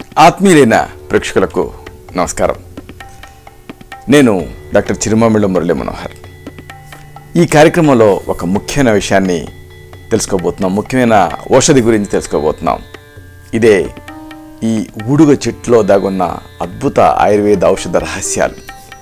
ఆత్మీయులైన ప్రేక్షకులకు నమస్కారం నేను డాక్టర్ చిరుమామిళ్ళ మురళీ మనోహర్ ఈ కార్యక్రమంలో ఒక ముఖ్యమైన విషయాన్ని తెలుసుకోబోతున్నాం ముఖ్యమైన ఔషధి గురించి తెలుసుకోబోతున్నాం ఇదే ఈ ఊడుగ చెట్టులో దాగున్న అద్భుత ఆయుర్వేద ఔషధ రహస్యాలు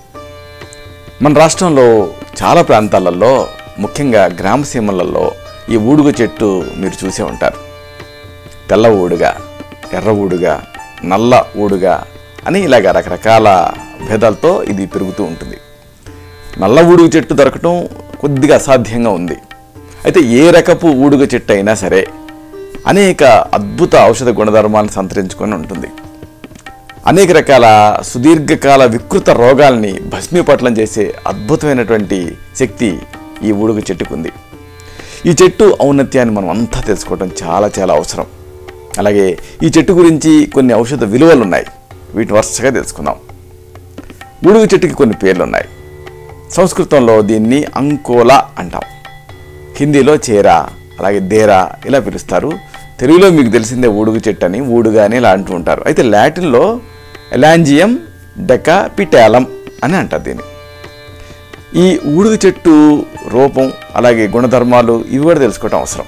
మన రాష్ట్రంలో చాలా ప్రాంతాలలో ముఖ్యంగా గ్రామసీమలలో ఈ ఊడుగ చెట్టు మీరు చూసే ఉంటారు తెల్ల ఊడుగా ఎర్ర ఊడుగా నల్ల ఊడుగా అని ఇలాగ రకరకాల భేదాలతో ఇది పెరుగుతూ ఉంటుంది నల్ల ఊడుగు చెట్టు దొరకటం కొద్దిగా అసాధ్యంగా ఉంది అయితే ఏ రకపు ఊడుగ చెట్టు అయినా సరే అనేక అద్భుత ఔషధ గుణధర్మాలను సంతరించుకొని ఉంటుంది అనేక రకాల సుదీర్ఘకాల వికృత రోగాల్ని భస్మీపట్లం చేసే అద్భుతమైనటువంటి శక్తి ఈ ఊడుగు చెట్టుకుంది ఈ చెట్టు ఔన్నత్యాన్ని మనం అంతా తెలుసుకోవడం చాలా చాలా అవసరం అలాగే ఈ చెట్టు గురించి కొన్ని ఔషధ విలువలు ఉన్నాయి వీటిని వరుసగా తెలుసుకుందాం ఊడుగు చెట్టుకి కొన్ని పేర్లు ఉన్నాయి సంస్కృతంలో దీన్ని అంకోలా అంటాం హిందీలో చేరా అలాగే దేరా ఇలా పిలుస్తారు తెలుగులో మీకు తెలిసిందే ఊడుగు చెట్టు అని ఊడుగా అని ఇలా అంటూ ఉంటారు అయితే లాటిన్లో ఎలాంజియం డెకాపిటాలం అని అంటారు దీన్ని ఈ ఊడుగు చెట్టు రూపం అలాగే గుణధర్మాలు ఇవి కూడా తెలుసుకోవటం అవసరం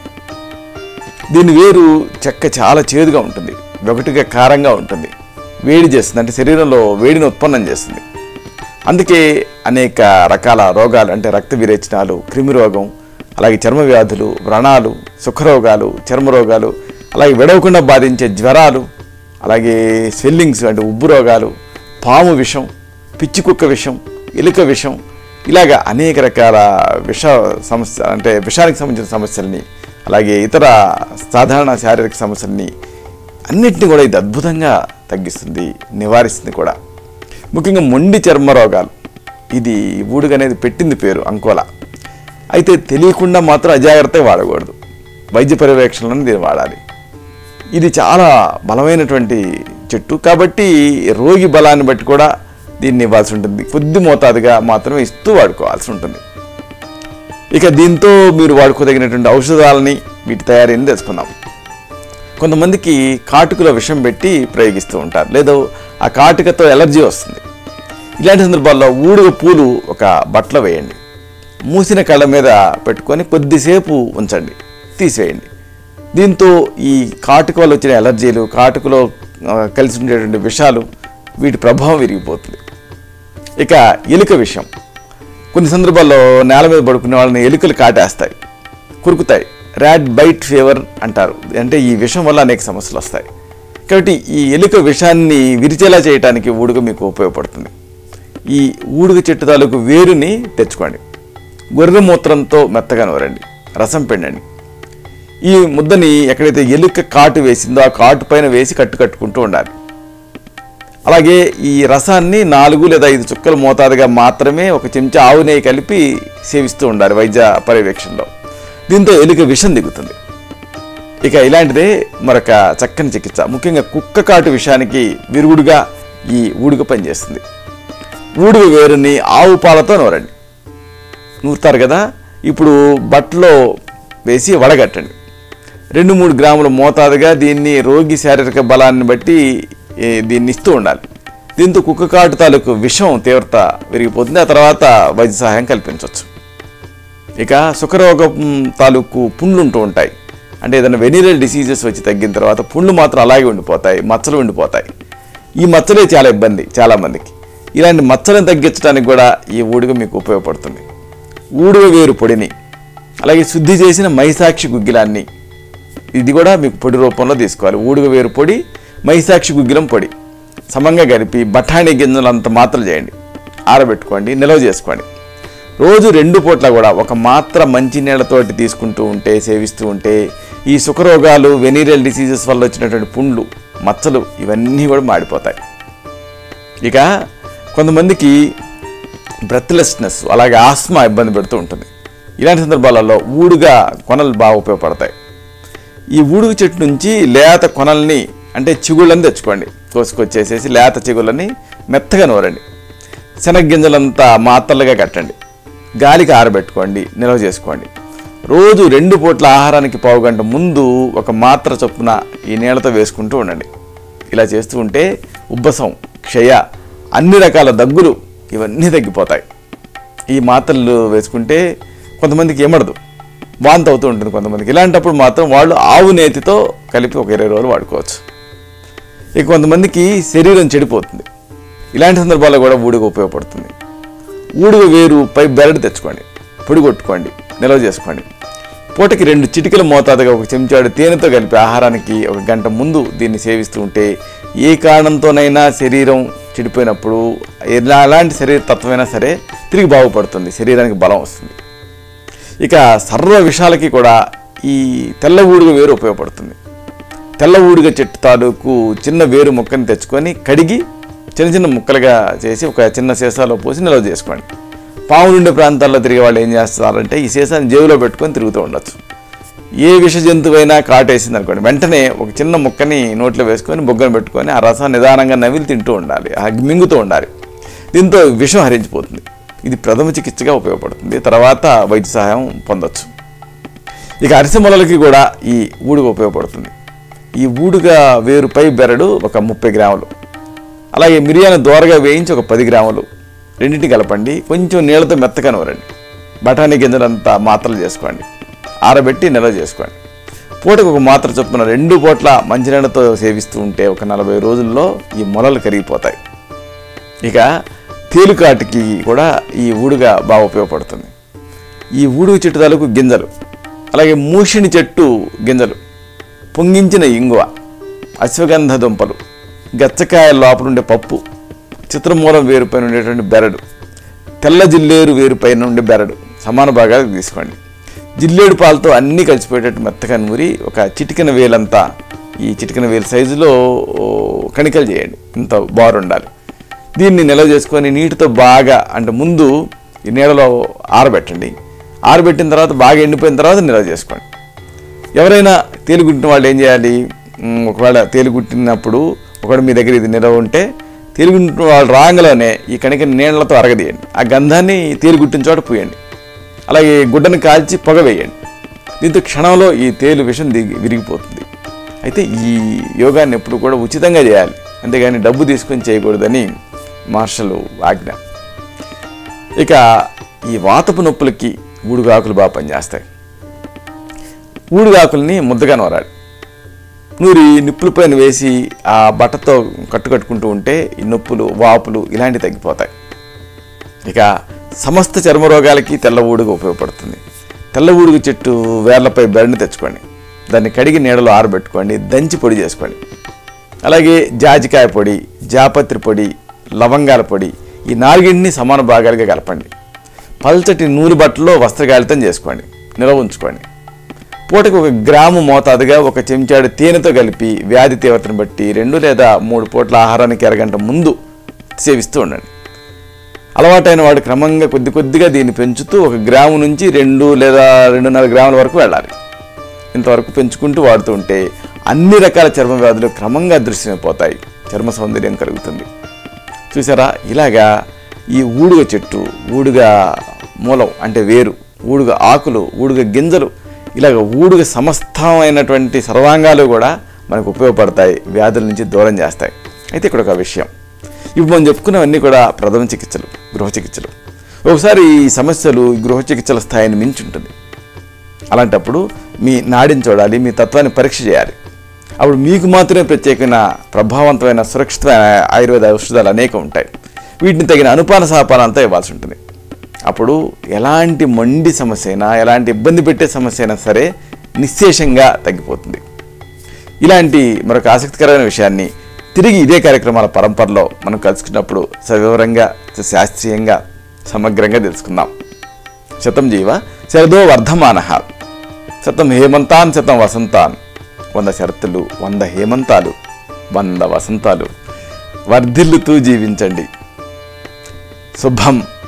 దీని వేరు చెక్క చాలా చేదుగా ఉంటుంది ఒకటిగా కారంగా ఉంటుంది వేడి చేస్తుంది అంటే శరీరంలో వేడిని ఉత్పన్నం చేస్తుంది అందుకే అనేక రకాల రోగాలు అంటే రక్త విరేచనాలు క్రిమి రోగం అలాగే చర్మ వ్యాధులు వ్రణాలు సుఖరోగాలు చర్మ రోగాలు అలాగే విడవకుండా బాధించే జ్వరాలు అలాగే స్వెల్లింగ్స్ అంటే ఉబ్బు రోగాలు పాము విషం పిచ్చి కుక్క విషం ఎలుక విషం ఇలాగ అనేక రకాల విష సమస్య అంటే విషానికి సంబంధించిన సమస్యల్ని అలాగే ఇతర సాధారణ శారీరక సమస్యల్ని అన్నిటిని కూడా ఇది అద్భుతంగా తగ్గిస్తుంది నివారిస్తుంది కూడా ముఖ్యంగా మొండి చర్మ రోగాలు ఇది ఊడుగు అనేది పెట్టింది పేరు అంకోలా అయితే తెలియకుండా మాత్రం అజాగ్రత్తగా వాడకూడదు వైద్య పర్యవేక్షణలను దీన్ని వాడాలి ఇది చాలా బలమైనటువంటి చెట్టు కాబట్టి రోగి బలాన్ని బట్టి కూడా దీన్ని ఇవ్వాల్సి ఉంటుంది కొద్ది మోతాదుగా మాత్రమే ఇస్తూ వాడుకోవాల్సి ఉంటుంది ఇక దీంతో మీరు వాడుకోదగినటువంటి ఔషధాలని వీటి తయారీని తెలుసుకుందాం కొంతమందికి కాటుకలో విషం పెట్టి ప్రయోగిస్తూ ఉంటారు లేదా ఆ కాటుకతో ఎలర్జీ వస్తుంది ఇలాంటి సందర్భాల్లో ఊడుగ పూలు ఒక బట్టలో వేయండి మూసిన కళ్ళ మీద పెట్టుకొని కొద్దిసేపు ఉంచండి తీసివేయండి దీంతో ఈ కాటుక వల్ల వచ్చిన ఎలర్జీలు కాటుకలో ఆ, కలిసి ఉండేటువంటి విషాలు వీటి ప్రభావం విరిగిపోతుంది ఇక ఎలుక విషం కొన్ని సందర్భాల్లో నేల మీద పడుకునే వాళ్ళని ఎలుకలు కాటేస్తాయి కురుకుతాయి ర్యాట్ బైట్ ఫీవర్ అంటారు అంటే ఈ విషం వల్ల అనేక సమస్యలు వస్తాయి కాబట్టి ఈ ఎలుక విషాన్ని విరిచేలా చేయడానికి ఊడుగ మీకు ఉపయోగపడుతుంది ఈ ఊడుగ చెట్టు తాలూకు వేరుని తెచ్చుకోండి గొర్రె మూత్రంతో మెత్తగా నూరండి రసం పిండండి ఈ ముద్దని ఎక్కడైతే ఎలుక కాటు వేసిందో ఆ కాటు పైన వేసి కట్టు కట్టుకుంటూ ఉండాలి అలాగే ఈ రసాన్ని నాలుగు లేదా ఐదు చుక్కల మోతాదుగా మాత్రమే ఒక చెంచా ఆవు నెయ్యి కలిపి సేవిస్తూ ఉండాలి వైద్య పర్యవేక్షణలో దీంతో ఎలుక విషం దిగుతుంది ఇక ఇలాంటిదే మరొక చక్కని చికిత్స ముఖ్యంగా కుక్క కాటు విషయానికి విరుగుడుగా ఈ ఊడుగ పనిచేస్తుంది ఊడుగ వేరుని ఆవు పాలతో నూరండి నూరుతారు కదా ఇప్పుడు బట్టలో వేసి వడగట్టండి రెండు మూడు గ్రాముల మోతాదుగా దీన్ని రోగి శారీరక బలాన్ని బట్టి ఏ, దీన్ని ఇస్తూ ఉండాలి దీంతో కుక్క కాటు తాలూకు విషం తీవ్రత విరిగిపోతుంది ఆ తర్వాత వైద్య సహాయం కల్పించవచ్చు ఇక సుఖరోగం తాలూకు పుండ్లు ఉంటూ ఉంటాయి అంటే ఏదైనా వెనీరల్ డిసీజెస్ వచ్చి తగ్గిన తర్వాత పుండ్లు మాత్రం అలాగే ఉండిపోతాయి మచ్చలు ఉండిపోతాయి ఈ మచ్చలే చాలా ఇబ్బంది చాలామందికి ఇలాంటి మచ్చలను తగ్గించడానికి కూడా ఈ ఊడుగ మీకు ఉపయోగపడుతుంది ఊడుగ వేరు పొడిని అలాగే శుద్ధి చేసిన మైసాక్షి గుగ్గిలాన్ని ఇది కూడా మీకు పొడి రూపంలో తీసుకోవాలి ఊడుగ వేరు పొడి మైసాక్షి గుగ్గిలం పొడి సమంగా కలిపి బఠానీ గింజలు అంత మాత్రలు చేయండి ఆరబెట్టుకోండి నిల్వ చేసుకోండి రోజు రెండు పూట్ల కూడా ఒక మాత్ర మంచినీళ్ళతోటి తీసుకుంటూ ఉంటే సేవిస్తూ ఉంటే ఈ సుఖరోగాలు వెనీరియల్ డిసీజెస్ వల్ల వచ్చినటువంటి పుండ్లు మచ్చలు ఇవన్నీ కూడా మాడిపోతాయి ఇక కొంతమందికి బ్రెత్లెస్నెస్ అలాగే ఆస్మా ఇబ్బంది పెడుతూ ఉంటుంది ఇలాంటి సందర్భాలలో ఊడుగా కొనలు బాగా ఉపయోగపడతాయి ఈ ఊడుగు చెట్టు నుంచి లేత కొనల్ని అంటే చిగుళ్ళని తెచ్చుకోండి కోసుకొచ్చేసేసి లేత చిగుళ్ళని మెత్తగా నూరండి శనగ్గింజలంతా మాత్రలుగా కట్టండి గాలికి ఆరబెట్టుకోండి నిల్వ చేసుకోండి రోజు రెండు పూట్ల ఆహారానికి పావు గంట ముందు ఒక మాత్ర చొప్పున ఈ నీళ్ళతో వేసుకుంటూ ఉండండి ఇలా చేస్తూ ఉంటే ఉబ్బసం క్షయ అన్ని రకాల దగ్గులు ఇవన్నీ తగ్గిపోతాయి ఈ మాత్రలు వేసుకుంటే కొంతమందికి ఏమడదు వాంతి అవుతూ ఉంటుంది కొంతమందికి ఇలాంటప్పుడు మాత్రం వాళ్ళు ఆవు నేతితో కలిపి ఒక ఇరవై రోజులు వాడుకోవచ్చు ఇక కొంతమందికి శరీరం చెడిపోతుంది ఇలాంటి సందర్భాల్లో కూడా ఊడిగ ఉపయోగపడుతుంది ఊడిగ వేరు పై బెరడు తెచ్చుకోండి పొడి కొట్టుకోండి నిల్వ చేసుకోండి పూటకి రెండు చిటికల మోతాదుగా ఒక చెంచాడు తేనెతో కలిపి ఆహారానికి ఒక గంట ముందు దీన్ని సేవిస్తూ ఉంటే ఏ కారణంతోనైనా శరీరం చెడిపోయినప్పుడు ఎలా ఎలాంటి శరీర తత్వమైనా సరే తిరిగి బాగుపడుతుంది శరీరానికి బలం వస్తుంది ఇక సర్వ విషయాలకి కూడా ఈ తెల్ల ఊడుగ వేరు ఉపయోగపడుతుంది తెల్ల ఊడుగ చెట్టు తాలూకు చిన్న వేరు ముక్కని తెచ్చుకొని కడిగి చిన్న చిన్న ముక్కలుగా చేసి ఒక చిన్న సీసాలో పోసి నిల్వ చేసుకోండి పాములు ఉండే ప్రాంతాల్లో తిరిగే వాళ్ళు ఏం చేస్తారంటే ఈ సీసాని జేబులో పెట్టుకొని తిరుగుతూ ఉండొచ్చు ఏ విష జంతువైనా కాటేసింది అనుకోండి వెంటనే ఒక చిన్న ముక్కని నోట్లో వేసుకొని బొగ్గను పెట్టుకొని ఆ రసం నిదానంగా నవిలి తింటూ ఉండాలి ఆ మింగుతూ ఉండాలి దీంతో విషం హరించిపోతుంది ఇది ప్రథమ చికిత్సగా ఉపయోగపడుతుంది తర్వాత వైద్య సహాయం పొందొచ్చు ఇక అరిసె మొలలకి కూడా ఈ ఊడుగ ఉపయోగపడుతుంది ఈ ఊడుగ వేరుపై బెరడు ఒక ముప్పై గ్రాములు అలాగే మిరియాను దోరగా వేయించి ఒక పది గ్రాములు రెండింటిని కలపండి కొంచెం నీళ్ళతో మెత్తగా నూరండి బఠానీ గింజలంతా మాత్రలు చేసుకోండి ఆరబెట్టి నిల్వ చేసుకోండి పూటకు ఒక మాత్ర చొప్పున రెండు పూట్ల మంచినీళ్ళతో సేవిస్తూ ఉంటే ఒక నలభై రోజుల్లో ఈ మొలలు కరిగిపోతాయి ఇక తేలికాటికి కూడా ఈ ఊడుగ బాగా ఉపయోగపడుతుంది ఈ ఊడుగ చెట్టు తాలూకు గింజలు అలాగే మూషిణి చెట్టు గింజలు పొంగించిన ఇంగువ అశ్వగంధ దుంపలు గచ్చకాయ లోపల ఉండే పప్పు చిత్రమూలం వేరుపైన ఉండేటువంటి బెరడు తెల్ల జిల్లేరు వేరుపైన ఉండే బెరడు సమాన భాగాలకు తీసుకోండి జిల్లేడు పాలతో అన్నీ కలిసిపోయేటట్టు మెత్తగా నూరి ఒక చిటికెన వేలంతా ఈ చిటికెన వేలు సైజులో ఓ, కణికలు చేయండి ఇంత బారు ఉండాలి దీన్ని నిల్వ చేసుకొని నీటితో బాగా అంటే ముందు ఈ నీడలో ఆరబెట్టండి ఆరబెట్టిన తర్వాత బాగా ఎండిపోయిన తర్వాత నిల్వ చేసుకోండి ఎవరైనా తేలిగుట్టిన వాళ్ళు ఏం చేయాలి మ్, ఒకవేళ తేలిగుట్టినప్పుడు ఒకవేళ మీ దగ్గర ఇది నిలవ ఉంటే తేలిగుట్టిన వాళ్ళు రాగానే ఈ కణిక నీళ్ళతో అరగదీయండి ఆ గంధాన్ని తేలిగుట్టిన చోట పూయండి అలాగే గుడ్డను కాల్చి పొగ వేయండి దీంతో క్షణంలో ఈ తేలు విషం దిగి విరిగిపోతుంది అయితే ఈ యోగాన్ని ఎప్పుడు కూడా ఉచితంగా చేయాలి అంతేగాని డబ్బు తీసుకొని చేయకూడదని మార్షల్ ఆజ్ఞ ఇక ఈ వాతపు నొప్పులకి ఊడుగాకులు బాగా పనిచేస్తాయి ఊడుగాకుల్ని ముద్దగా నూరాలి నూరి నిప్పుల పైన వేసి ఆ బట్టతో కట్టుకట్టుకుంటూ ఉంటే ఈ నొప్పులు వాపులు ఇలాంటివి తగ్గిపోతాయి ఇక సమస్త చర్మ రోగాలకి తెల్ల ఊడుగు ఉపయోగపడుతుంది తెల్ల ఊడుగు చెట్టు వేర్లపై బెరడుని తెచ్చుకోండి దాన్ని కడిగి నీడలో ఆరబెట్టుకోండి దంచి పొడి చేసుకోండి అలాగే జాజికాయ పొడి జాపత్రి పొడి లవంగాల పొడి ఈ నాలుగింటిని సమాన భాగాలుగా కలపండి పల్చటి నూనె బట్టలో వస్త్రగాలితం చేసుకోండి నిల్వ ఉంచుకోండి పూటకు ఒక గ్రాము మోతాదుగా ఒక చెంచాడు తేనెతో కలిపి వ్యాధి తీవ్రతను బట్టి రెండు లేదా మూడు పూట్ల ఆహారానికి అరగంట ముందు సేవిస్తూ ఉండండి అలవాటైన వాడు క్రమంగా కొద్ది కొద్దిగా దీన్ని పెంచుతూ ఒక గ్రాము నుంచి రెండు లేదా రెండున్నర గ్రాముల వరకు వెళ్ళాలి ఇంతవరకు పెంచుకుంటూ వాడుతూ ఉంటే అన్ని రకాల చర్మ వ్యాధులు క్రమంగా దృశ్యమైపోతాయి చర్మ సౌందర్యం కలుగుతుంది చూసారా ఇలాగా ఈ ఊడుగ చెట్టు ఊడుగ మూలం అంటే వేరు ఊడుగ ఆకులు ఊడుగ గింజలు ఇలాగ ఊడుగ సమస్తమైనటువంటి సర్వాంగాలు కూడా మనకు ఉపయోగపడతాయి వ్యాధుల నుంచి దూరం చేస్తాయి అయితే ఇక్కడ ఒక విషయం ఇప్పుడు మనం చెప్పుకున్నవన్నీ కూడా ప్రథమ చికిత్సలు గృహ చికిత్సలు ఒకసారి ఈ సమస్యలు ఈ గృహ చికిత్సల స్థాయిని మించి ఉంటుంది అలాంటప్పుడు మీ నాడిని చూడాలి మీ తత్వాన్ని పరీక్ష చేయాలి అప్పుడు మీకు మాత్రమే ప్రత్యేకమైన ప్రభావవంతమైన సురక్షితమైన ఆయుర్వేద ఔషధాలు అనేకం ఉంటాయి వీటిని తగిన అనుపాన సహపానం అంతా ఇవ్వాల్సి ఉంటుంది అప్పుడు ఎలాంటి మొండి సమస్య అయినా ఎలాంటి ఇబ్బంది పెట్టే సమస్య అయినా సరే నిశ్శేషంగా తగ్గిపోతుంది ఇలాంటి మరొక ఆసక్తికరమైన విషయాన్ని తిరిగి ఇదే కార్యక్రమాల పరంపరలో మనం కలుసుకున్నప్పుడు సవివరంగా శాస్త్రీయంగా సమగ్రంగా తెలుసుకుందాం శతం జీవ శరదో వర్ధమాన శతం హేమంతాన్ శతం వసంతాన్ వంద శరతులు వంద హేమంతాలు వంద వసంతాలు వర్ధిల్లుతూ జీవించండి శుభం